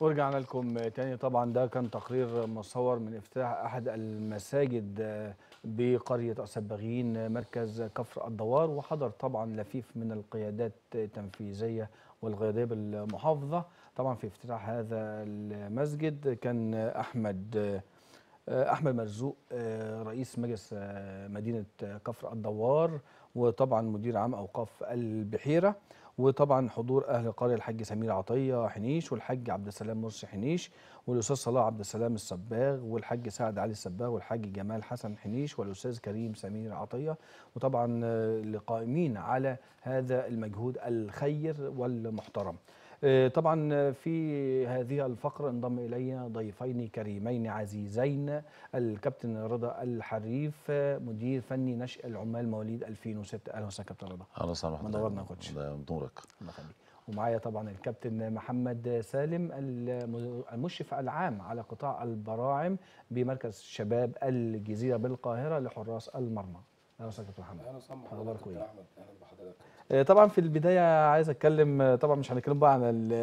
ورجعنا لكم تاني طبعا ده كان تقرير مصور من افتتاح احد المساجد بقريه السباغين مركز كفر الدوار وحضر طبعا لفيف من القيادات التنفيذيه والقياديه بالمحافظه طبعا في افتتاح هذا المسجد كان احمد احمد مرزوق رئيس مجلس مدينه كفر الدوار وطبعا مدير عام اوقاف البحيره وطبعا حضور اهل القريه الحاج سمير عطيه حنيش والحاج عبد السلام مرسي حنيش والاستاذ صلاح عبد السلام الصباغ والحاج سعد علي الصباغ والحاج جمال حسن حنيش والاستاذ كريم سمير عطيه وطبعا القائمين على هذا المجهود الخير والمحترم. طبعا في هذه الفقرة انضم إلينا ضيفين كريمين عزيزين الكابتن رضا الحريف مدير فني نشء العمال مواليد 2006 أهلا وسهلا كابتن رضا أهلا وسهلا منورنا يا كوتش نورك الله يخليك ومعايا طبعا الكابتن محمد سالم المشرف العام على قطاع البراعم بمركز شباب الجزيرة بالقاهرة لحراس المرمى اهلا وسهلا كابتن محمد اهلا وسهلا حضرتك اهلا بحضرتك طبعا في البدايه عايز اتكلم طبعا مش هنتكلم بقى عن ال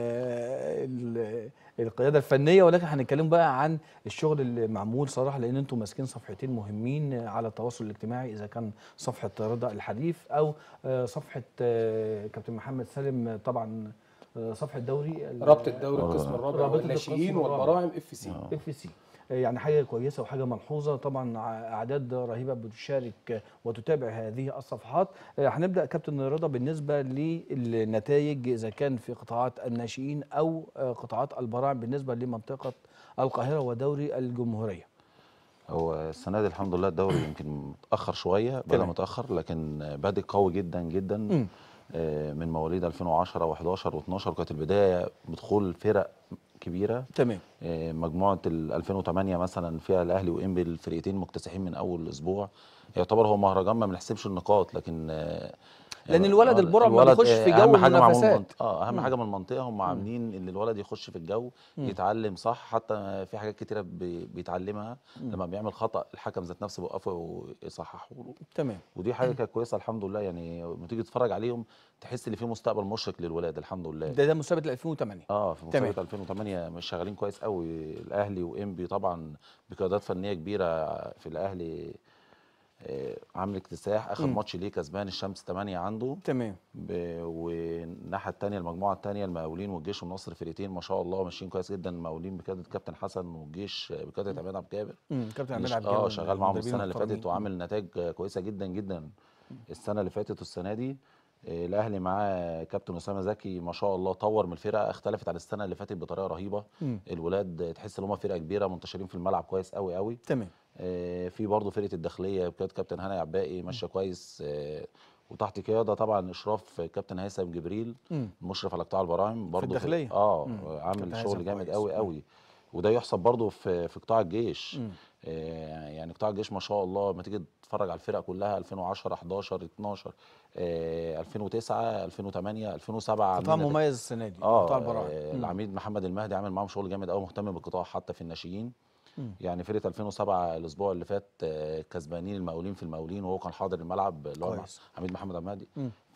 ال القياده الفنيه ولكن هنتكلم بقى عن الشغل اللي معمول صراحه لان انتم ماسكين صفحتين مهمين على التواصل الاجتماعي اذا كان صفحه رضا الحريف او صفحه كابتن محمد سالم طبعا صفحه دوري رابطه الدوري القسم الرابع والناشئين والبراعم اف سي اف سي يعني حاجه كويسه وحاجه ملحوظه طبعا اعداد رهيبه بتشارك وتتابع هذه الصفحات هنبدا كابتن رضا بالنسبه للنتائج اذا كان في قطاعات الناشئين او قطاعات البراعم بالنسبه لمنطقه القاهره ودوري الجمهوريه هو السنه دي الحمد لله الدوري يمكن متاخر شويه بدا متاخر لكن بادئ قوي جدا جدا م. من مواليد 2010 و11 و12 وكانت البدايه بدخول فرق كبيره تمام مجموعه ال 2008 مثلا فيها الاهلي وانبي الفرقتين مكتسحين من اول اسبوع يعتبر هو مهرجان ما بنحسبش النقاط لكن لان الولد البرع ما بيخش في جو المنافسات اه اهم حاجه من المنطقه هم عاملين ان الولد يخش في الجو مم. يتعلم صح حتى في حاجات كتيره بيتعلمها مم. لما بيعمل خطا الحكم ذات نفسه بيوقفه ويصححه له تمام ودي حاجه كانت كويسه الحمد لله يعني لما تيجي تتفرج عليهم تحس ان في مستقبل مشرق للولاد الحمد لله ده ده مسابقه 2008 اه في مسابقه 2008 مش شغالين كويس قوي الاهلي وانبي طبعا بقيادات فنيه كبيره في الاهلي عامل اكتساح اخر ماتش ليه كسبان الشمس 8 عنده تمام والناحيه الثانيه المجموعه الثانيه المقاولين والجيش والنصر فرقتين ما شاء الله ماشيين كويس جدا المقاولين بقياده كابتن حسن والجيش بقياده عماد عبد الجابر كابتن عماد عبد الجابر اه شغال معاهم السنه اللي فاتت وعامل نتائج كويسه جدا جدا السنه اللي فاتت والسنه دي الاهلي معاه كابتن اسامه زكي ما شاء الله طور من الفرقه اختلفت عن السنه اللي فاتت بطريقه رهيبه م. الولاد تحس ان هم فرقه كبيره منتشرين في الملعب كويس قوي قوي تمام آه في برضه فرقه الداخليه بقياده كابتن هاني عباقي ماشيه كويس آه وتحت قياده طبعا اشراف كابتن هيثم جبريل المشرف على قطاع البراعم برضه في الداخليه اه عامل شغل جامد قوي قوي وده يحسب برضه في في قطاع الجيش آه يعني قطاع الجيش ما شاء الله لما تيجي تتفرج على الفرق كلها 2010 11 12 آه 2009 2008 2007 قطاع مميز السنه دي اه قطاع البراعم آه العميد محمد المهدي عامل معاهم شغل جامد قوي مهتم بالقطاع حتى في الناشئين يعني فرقه 2007 الاسبوع اللي فات كسبانين المقاولين في المقاولين وهو كان حاضر الملعب اللي هو حميد محمد المهدي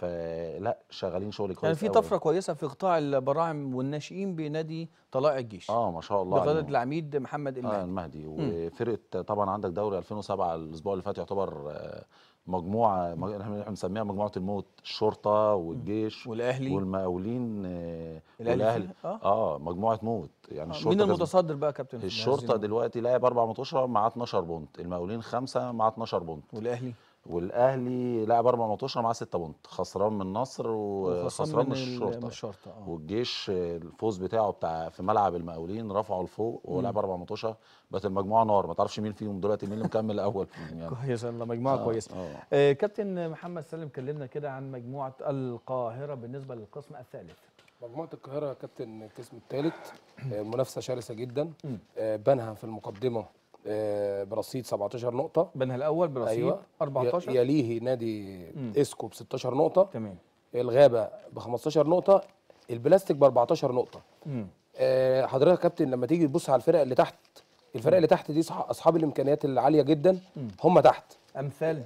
فلا شغالين شغل كويس يعني في طفره كويسه في قطاع البراعم والناشئين بنادي طلائع الجيش اه ما شاء الله بقياده العميد محمد المهدي اه المهدي وفرقه طبعا عندك دوري 2007 الاسبوع اللي فات يعتبر مجموعه احنا بنسميها مجموعه الموت الشرطه والجيش والاهلي والمقاولين والاهلي اه, آه مجموعه موت يعني الشرطه مين المتصدر بقى كابتن الشرطه دلوقتي لاعب اربع ماتشات مع 12 بونت المقاولين خمسه مع 12 بونت والاهلي والاهلي لاعب اربع ماتشات معاه 6 بونت خسران من النصر وخسران من الشرطه من الشرطه آه. والجيش الفوز بتاعه بتاع في ملعب المقاولين رفعه لفوق وهو لاعب اربع ماتشات بقت المجموعه نار ما تعرفش مين فيهم دلوقتي مين اللي مكمل الاول يعني كويس الله مجموعه آه كويسه آه. آه كابتن محمد سالم كلمنا كده عن مجموعه القاهره بالنسبه للقسم الثالث مجموعه القاهره يا كابتن القسم الثالث منافسه شرسه جدا بنها في المقدمه برصيد 17 نقطة بنها الأول برصيد أيوة 14 يليه نادي مم. إسكو ب 16 نقطة تمام الغابة ب 15 نقطة البلاستيك ب 14 نقطة مم. آه حضرتك يا كابتن لما تيجي تبص على الفرق اللي تحت الفرق اللي تحت دي أصحاب الإمكانيات العالية جدا مم. هم تحت أمثال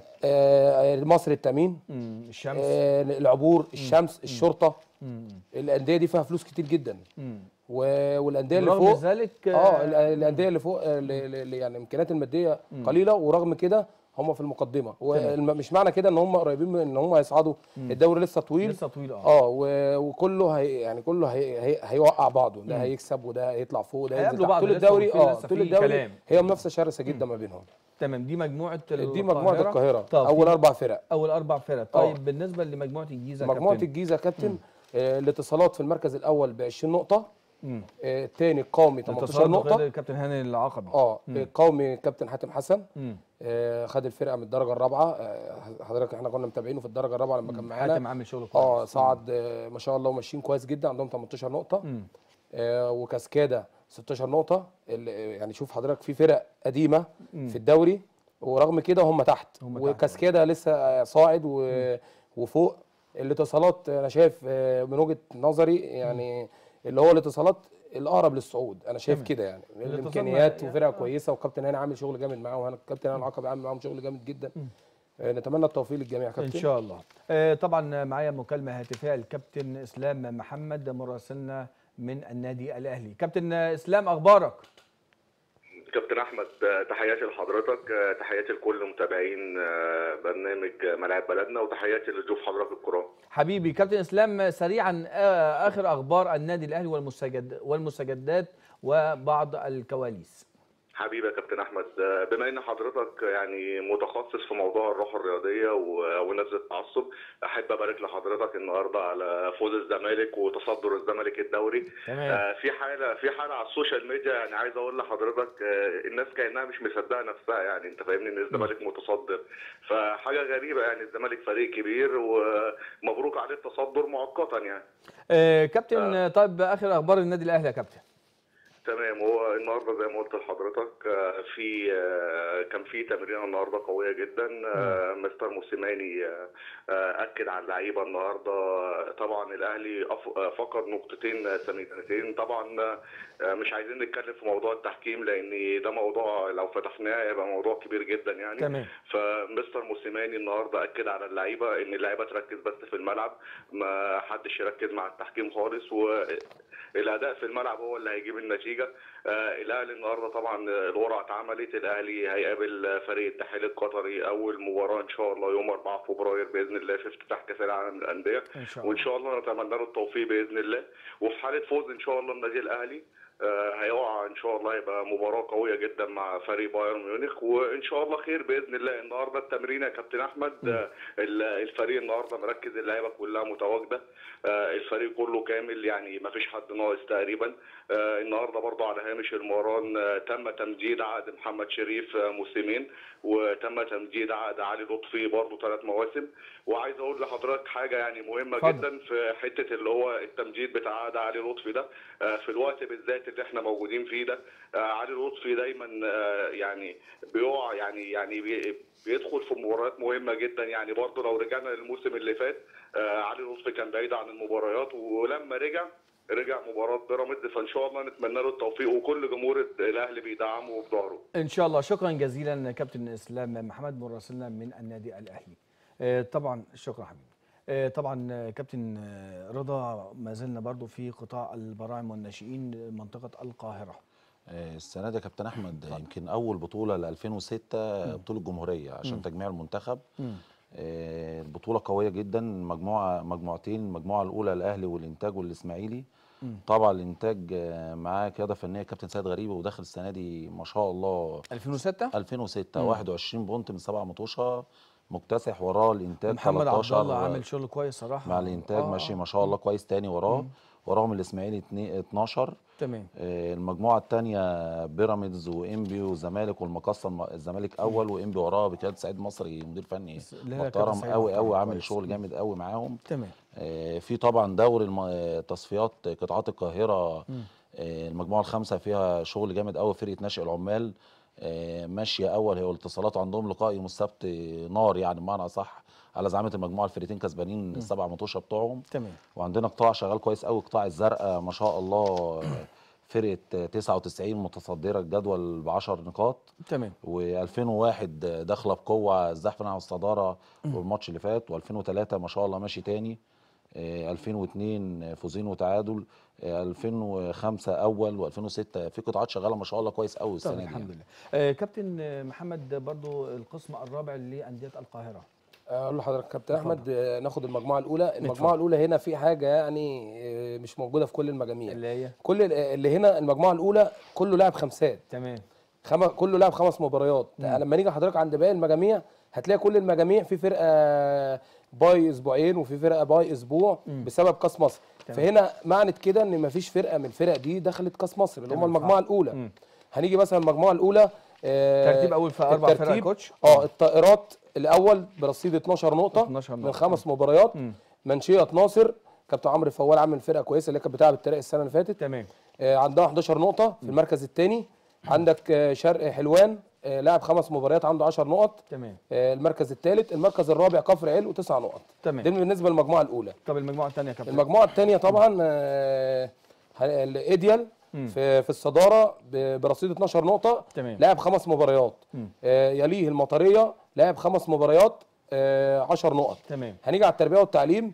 آه مصر التامين مم. الشمس آه العبور الشمس مم. الشرطة مم. الأندية دي فيها فلوس كتير جدا مم. و- والانديه اللي رغم فوق ذلك اه ال- الانديه اللي فوق آه، اللي اللي يعني الامكانيات الماديه قليله ورغم كده هم في المقدمه ومش معنى كده ان هم قريبين من ان هم هيصعدوا الدوري لسه طويل لسه طويل اه اه و- وكله هي يعني كله هي هي هيوقع بعضه ده هيكسب وده هيطلع فوق وده ينزل هيقابلوا تحت. بعض طول لسه الدوري وفي اه لسه طول في الدوري كلام. هي منافسه شرسه جدا ما بينهم تمام دي مجموعه دي مجموعه القاهره طب اول في اربع فرق اول اربع فرق طيب بالنسبه لمجموعه الجيزه يا مجموعه كابتن؟ الجيزه كابتن آه، الاتصالات في المركز الاول ب 20 نقطه مم. آه، الثاني القومي 18 اتصال نقطه بقيادة الكابتن هاني العقبي اه القومي كابتن حاتم حسن مم. آه، خد الفرقه من الدرجه الرابعه آه، حضرتك احنا كنا متابعينه في الدرجه الرابعه لما كان معانا حاتم عامل شغل كويس اه صعد آه، ما شاء الله وماشيين كويس جدا عندهم 18 نقطه مم. آه، وكاسكادا 16 نقطه ال- يعني شوف حضرتك في فرق قديمه في الدوري ورغم كده هم تحت هم تحت. وكاسكادا لسه آه، صاعد و- وفوق الاتصالات انا شايف آه، من وجهه نظري يعني اللي هو الاتصالات الاقرب للصعود انا شايف كده يعني الاتصال الامكانيات ما- وفرقه كويسه وكابتن هاني عامل شغل جامد معاهم وانا الكابتن هاني العقبي عامل معاهم شغل جامد جدا آه، نتمنى التوفيق للجميع يا ان كابتن شاء الله آه طبعا معايا مكالمه هاتفيه الكابتن اسلام محمد مراسلنا من النادي الاهلي كابتن اسلام اخبارك كابتن احمد آه، تحياتي لحضرتك آه، تحياتي لكل متابعين آه، برنامج آه، ملاعب بلدنا وتحياتي لضيوف حضرتك الكرام حبيبي كابتن اسلام سريعا آه اخر اخبار النادي الاهلي والمستجد والمستجدات وبعض الكواليس حبيبي يا كابتن احمد آه، بما ان حضرتك يعني متخصص في موضوع الروح الرياضيه و- ونزل التعصب احب ابارك لحضرتك النهارده على فوز الزمالك وتصدر الزمالك الدوري تمام. آه، في حاله في حاله على السوشيال ميديا يعني عايز اقول لحضرتك آه، الناس كانها مش مصدقه نفسها يعني انت فاهمني ان الزمالك متصدر فحاجه غريبه يعني الزمالك فريق كبير ومبروك عليه التصدر مؤقتا يعني آه كابتن آه. طيب اخر اخبار النادي الاهلي يا كابتن تمام هو النهارده زي ما قلت لحضرتك آه، في آه، كان في تمرينه النهارده قويه جدا آه، مستر موسيماني آه، آه، اكد على اللعيبه النهارده طبعا الاهلي أف- آه، فقد نقطتين آه، ثمينتين طبعا آه، مش عايزين نتكلم في موضوع التحكيم لان ده موضوع لو فتحناه هيبقى موضوع كبير جدا يعني تمام. فمستر موسيماني النهارده اكد على اللعيبه ان اللعيبه تركز بس في الملعب ما حدش يركز مع التحكيم خالص والاداء في الملعب هو اللي هيجيب النتيجه آه الاهلي النهارده طبعا الورقه اتعملت الاهلي هيقابل فريق التحاليل القطري اول مباراه ان شاء الله يوم 4 فبراير باذن الله في افتتاح كاس العالم للانديه إن شاء الله. وان شاء الله نتمنى له التوفيق باذن الله وفي حاله فوز ان شاء الله النادي الاهلي آه، هيقع ان شاء الله يبقى مباراه قويه جدا مع فريق بايرن ميونخ وان شاء الله خير باذن الله النهارده التمرين يا كابتن احمد آه، ال- الفريق النهارده مركز اللعيبه كلها متواجده آه، الفريق كله كامل يعني ما فيش حد ناقص تقريبا آه، النهارده برضه على هامش المران آه، تم تمديد عقد محمد شريف آه، موسمين وتم تمديد عقد علي لطفي برضه ثلاث مواسم وعايز اقول لحضرتك حاجه يعني مهمه اتفضل. جدا في حته اللي هو التمديد بتاع عقد علي لطفي ده آه، في الوقت بالذات اللي احنا موجودين فيه ده آه، علي لطفي دايما آه، يعني بيقع يعني يعني بي- بيدخل في مباريات مهمه جدا يعني برضه لو رجعنا للموسم اللي فات آه، علي لطفي كان بعيد عن المباريات ولما رجع رجع مباراه بيراميدز فان شاء الله نتمنى له التوفيق وكل جمهور الاهلي بيدعمه وفي ظهره ان شاء الله شكرا جزيلا كابتن اسلام محمد مراسلنا من النادي الاهلي آه، طبعا شكرا حبيبي آه، طبعا آه، كابتن آه، رضا ما زلنا برضو في قطاع البراعم والناشئين منطقه القاهره آه، السنه دي يا كابتن احمد يمكن اول بطوله ل 2006 بطوله جمهوريه عشان تجميع المنتخب آه، البطوله قويه جدا مجموعه مجموعتين المجموعه الاولى الاهلي والانتاج والاسماعيلي طبعا الانتاج آه، معاه قياده فنيه كابتن سيد غريب وداخل السنه دي ما شاء الله 2006 2006 21 بونت من سبع مطوشه مكتسح وراه الانتاج محمد عبد 13 الله عامل شغل كويس صراحه مع الانتاج آه، ماشي آه. ما شاء الله كويس تاني وراه وراهم الاسماعيلي اتنين- 12 تمام آه، المجموعه الثانيه بيراميدز وانبي والزمالك والمقصه الم- الزمالك اول وانبي وراه بقياده سعيد مصري مدير فني بس- اللي هي كابتن محترم سعيد قوي محترم قوي عامل كويس. شغل جامد قوي معاهم تمام آه، في طبعا دوري الم- آه، تصفيات قطاعات القاهره آه، المجموعه الخامسه فيها شغل جامد قوي فرقه ناشئ العمال آه، ماشيه اول هي والاتصالات عندهم لقاء يوم السبت آه، نار يعني بمعنى اصح على زعامه المجموعه الفرقتين كسبانين السبع مطوشه بتوعهم تمام وعندنا قطاع شغال كويس قوي قطاع الزرقاء ما شاء الله فرقه 99 متصدره الجدول ب 10 نقاط تمام و2001 داخله بقوه الزحف على الصداره والماتش اللي فات و2003 ما شاء الله ماشي تاني آه، 2002 فوزين وتعادل آه، 2005 اول و2006 في قطاعات شغاله ما شاء الله كويس قوي طب السنه دي الحمد يعني. لله آه كابتن آه، محمد برضو القسم الرابع لانديه القاهره اقول لحضرتك كابتن اتفضل. احمد آه، ناخد المجموعه الاولى اتفضل. المجموعه الاولى هنا في حاجه يعني آه، مش موجوده في كل المجاميع اللي هي كل ال- اللي هنا المجموعه الاولى كله لعب خمسات تمام خم... كله لعب خمس مباريات لما نيجي حضرتك عند باقي المجاميع هتلاقي كل المجاميع في فرقه باي اسبوعين وفي فرقه باي اسبوع بسبب كاس مصر تمام. فهنا معنى كده ان مفيش فرقه من الفرق دي دخلت كاس مصر اللي هم تمام، المجموعه صح. الاولى مم. هنيجي مثلا المجموعه الاولى آه، ترتيب أول في أربع فرق الترتيب- كوتش؟ اه الطائرات الاول برصيد 12 نقطه 12 من نقطة. خمس مباريات مم. منشيه ناصر كابتن عمرو فوال عامل فرقه كويسه اللي كانت بتلعب الطريق السنه اللي فاتت تمام آه، عندها 11 نقطة في المركز الثاني عندك آه، شرق حلوان آه، لاعب خمس مباريات عنده 10 نقط تمام آه، المركز الثالث المركز الرابع كفر علو تسع نقط تمام. ده بالنسبة للمجموعة الأولى طب المجموعه الثانيه يا كابتن المجموعة الثانية طبعا آه، ه- الايديال في في الصدارة ب- برصيد 12 نقطة تمام. لاعب خمس مباريات آه، يليه المطرية لاعب خمس مباريات 10 نقط تمام هنيجي على التربيه والتعليم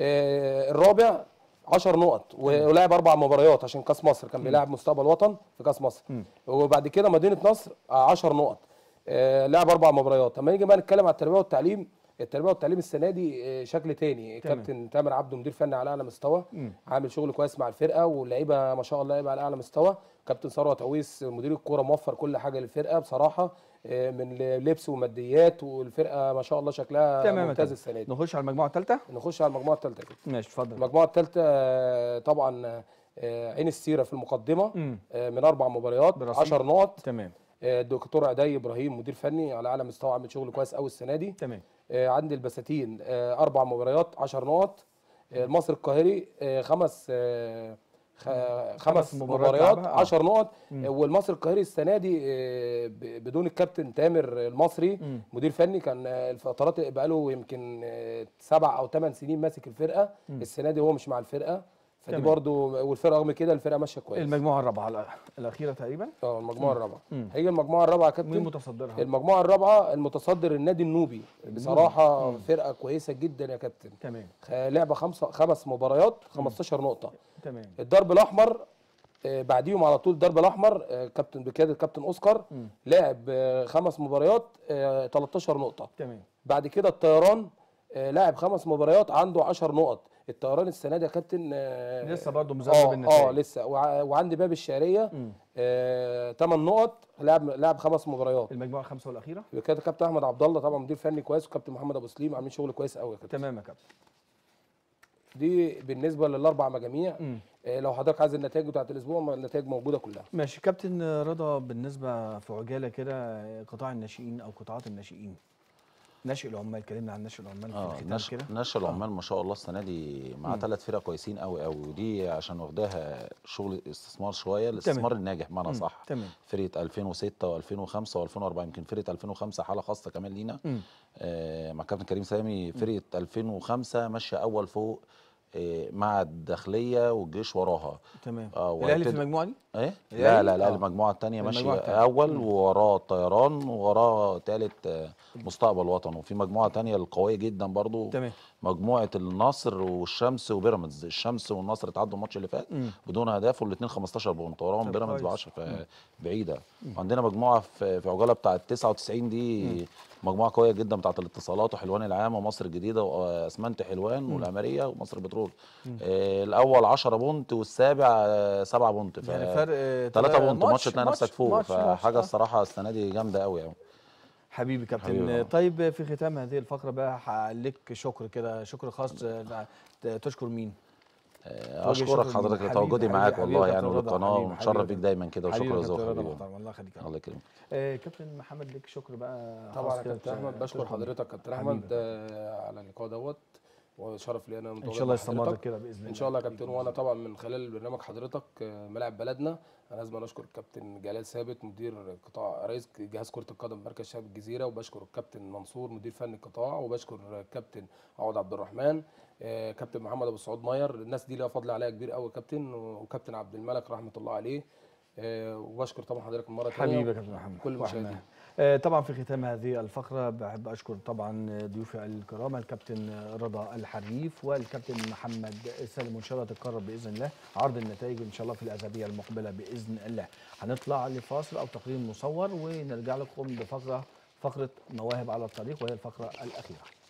آه الرابع 10 نقط و- ولعب اربع مباريات عشان كاس مصر كان بيلاعب مستقبل وطن في كاس مصر وبعد كده مدينه نصر آه، 10 نقط آه لعب اربع مباريات لما نيجي بقى نتكلم على التربيه والتعليم التربيه والتعليم السنه دي آه، شكل تاني تمام. كابتن تامر عبده مدير فني على اعلى مستوى عامل شغل كويس مع الفرقه واللعيبه ما شاء الله لعيبه على اعلى مستوى كابتن ثروت عويس مدير الكوره موفر كل حاجه للفرقه بصراحه آه، من لبس وماديات والفرقه ما شاء الله شكلها تمام يا ممتاز كابتن. السنه دي نخش على المجموعه الثالثه نخش على المجموعه الثالثه كده ماشي اتفضل المجموعه الثالثه طبعا آه، عين السيره في المقدمه مم. آه، من اربع مباريات برصيد. 10 نقط تمام آه، الدكتور عدي ابراهيم مدير فني على اعلى مستوى عامل شغل كويس قوي السنه دي تمام آه، عندي البساتين آه، اربع مباريات 10 نقط آه، المصري القاهري آه، خمس آه، خ- خمس مباريات مباريات لعبها، آه. 10 نقط آه، والمصري القاهري السنه دي آه، ب- بدون الكابتن تامر المصري مدير فني كان آه، الفترات بقى له يمكن آه، سبع او ثمان سنين ماسك الفرقه السنه دي هو مش مع الفرقه فدي تمام. برضو والفرقه رغم كده الفرقه ماشيه كويس المجموعه الرابعه الأ- الاخيره تقريبا اه المجموعه الرابعه هيجي المجموعه الرابعه يا مين كابتن متصدرها المجموعه الرابعه المتصدر النادي النوبي بصراحه فرقه كويسه جدا يا كابتن تمام خ- لعبه خمسه خمس مباريات 15 نقطه تمام الضرب الاحمر آه، بعديهم على طول الضرب الاحمر آه، كابتن بكاد الكابتن اوسكار لعب آه، خمس مباريات آه، 13 نقطه تمام بعد كده الطيران آه، لاعب خمس مباريات عنده 10 نقط الطيران السنه دي يا كابتن آه، لسه برضه مذبذب اه النتائج. اه لسه وع- وعندي باب الشعريه آه 8 نقط لعب لعب خمس مباريات المجموعه الخامسه والاخيره كده كابتن احمد عبد الله طبعا مدير فني كويس وكابتن محمد ابو سليم عاملين شغل كويس قوي يا كابتن تمام يا كابتن دي بالنسبه للاربع مجاميع آه لو حضرتك عايز النتائج بتاعت الاسبوع ما النتائج موجوده كلها ماشي كابتن رضا بالنسبه في عجاله كده قطاع الناشئين او قطاعات الناشئين ناشئ العمال اتكلمنا عن ناشئ العمال في اه الختام نشر كده نشر العمال ما شاء الله السنه دي مع ثلاث فرق كويسين قوي قوي ودي عشان واخداها شغل استثمار شويه الاستثمار الناجح بمعنى صح تمام. فرقه 2006 و2005 و2004 يمكن فرقه 2005 حاله خاصه كمان لينا آه مع كابتن كريم سامي فرقه 2005 ماشيه اول فوق آه مع الداخليه والجيش وراها تمام اه الاهلي في وهيبتدي- المجموعه دي ايه الأهلي؟ لا لا لا آه. المجموعه الثانيه ماشيه المجموعة التانية. اول ووراه الطيران ووراه ثالث مستقبل وطن وفي مجموعه تانية القويه جدا برضو تمام. مجموعه النصر والشمس وبيراميدز الشمس والنصر اتعدوا الماتش اللي فات بدون اهداف والاثنين 15 بونت وراهم طب بيراميدز ب كويس. 10 فبعيده وعندنا مجموعه في في عجاله بتاعه 99 دي مجموعه قويه جدا بتاعه الاتصالات وحلوان العام ومصر الجديده واسمنت حلوان والاماريه ومصر بترول آه الاول 10 بونت والسابع 7 بونت ف يعني فرق آه، 3 تلاتة- بونت ماتش تلاقي نفسك فوق ماتش- ماتش، فحاجه آه. الصراحه السنه دي جامده قوي يعني حبيبي كابتن حبيبي آه، والله. طيب في ختام هذه الفقره بقى هعليك شكر كده شكر خاص آه، ت- تشكر مين آه، وجه اشكرك شكر حضرتك حبيبي- لتواجدي حبيبي- معاك حبيبي والله يا يعني كابتن رضا، والقناه حبيبي- ومتشرف حبيبي بيك دايما كده حبيبي وشكرا يا يا كابتن زوخ رضا حبيبي محترم الله يخليك يا رب. الله يكرمك آه، كابتن محمد ليك شكر بقى طبعا خاص يا كده كابتن احمد ت- بشكر تشكر مين؟ حضرتك كابتن حبيبي. احمد آه، على اللقاء دوت وشرف لي انا ان شاء الله يستمر كده باذن الله ان شاء الله يا كابتن وانا طبعا من خلال برنامج حضرتك آه، ملاعب بلدنا انا لازم اشكر الكابتن جلال ثابت مدير قطاع رئيس جهاز كره القدم مركز شباب الجزيره وبشكر الكابتن منصور مدير فني القطاع وبشكر الكابتن عوض عبد الرحمن آه، كابتن محمد ابو سعود ماير الناس دي لها فضل عليها كبير قوي كابتن وكابتن عبد الملك رحمه الله عليه آه، وبشكر طبعا حضرتك مره ثانيه حبيبي يا كابتن محمد كل المشاهدين. وإحنا- آه، طبعا في ختام هذه الفقره بحب اشكر طبعا ضيوفي الكرام الكابتن رضا الحريف والكابتن محمد سالم وان شاء الله تتكرر باذن الله عرض النتائج ان شاء الله في الاسابيع المقبله باذن الله هنطلع لفاصل او تقرير مصور ونرجع لكم بفقره فقره مواهب على الطريق وهي الفقره الاخيره